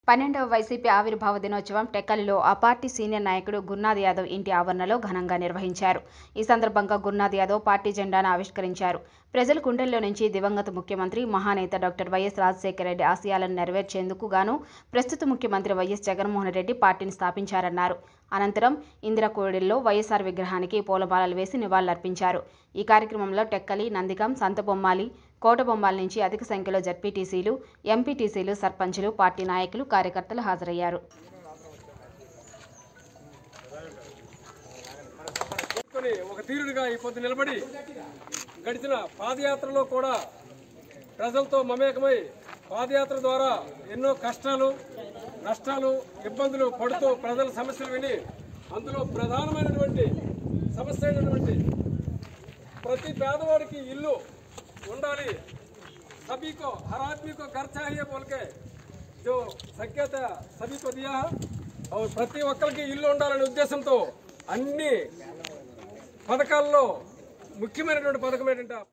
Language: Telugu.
పన్నెండవ వైసీపీ ఆవిర్భావ దినోత్సవం టెక్కలిలో ఆ పార్టీ సీనియర్ నాయకుడు గురునాథ్ యాదవ్ ఇంటి ఆవరణలో ఘనంగా నిర్వహించారు ఈ సందర్భంగా గురునాథ్ యాదవ్ పార్టీ జెండాను ఆవిష్కరించారు ప్రజల గుండెల్లో నుంచి దివంగత ముఖ్యమంత్రి మహానేత డాక్టర్ వైఎస్ రాజశేఖర రెడ్డి ఆశయాలను నెరవేర్చేందుకు గాను ప్రస్తుత ముఖ్యమంత్రి వైఎస్ జగన్మోహన్ రెడ్డి పార్టీని స్థాపించారన్నారు అనంతరం ఇందిరకోడిల్లో వైఎస్ఆర్ విగ్రహానికి పూలమాలలు వేసి నివాళులర్పించారు ఈ కార్యక్రమంలో టెక్కలి నందికం సంతబొమ్మాలి కోటబొమ్మాల నుంచి అధిక సంఖ్యలో జడ్పీటీసీలు ఎంపీటీసీలు సర్పంచులు పార్టీ నాయకులు కార్యకర్తలు హాజరయ్యారు తీసుకొని ఒక తీరుడిగా ఈ పొద్దు నిలబడి గడిచిన పాదయాత్రలో కూడా ప్రజలతో మమేకమై పాదయాత్ర ద్వారా ఎన్నో కష్టాలు నష్టాలు ఇబ్బందులు పడుతూ ప్రజల సమస్యలు విని అందులో ప్రధానమైనటువంటి సమస్య అయినటువంటి ప్రతి పేదవాడికి ఇల్లు ఉండాలి सभी को हर आदमी को घर चाहिए बोल के जो సంకేత सभी को दिया है और ప్రతి ఒక్కరికి ఇల్లు ఉండాలనే ఉద్దేశంతో అన్ని పథకాల్లో ముఖ్యమైనటువంటి పథకం ఏంటంటే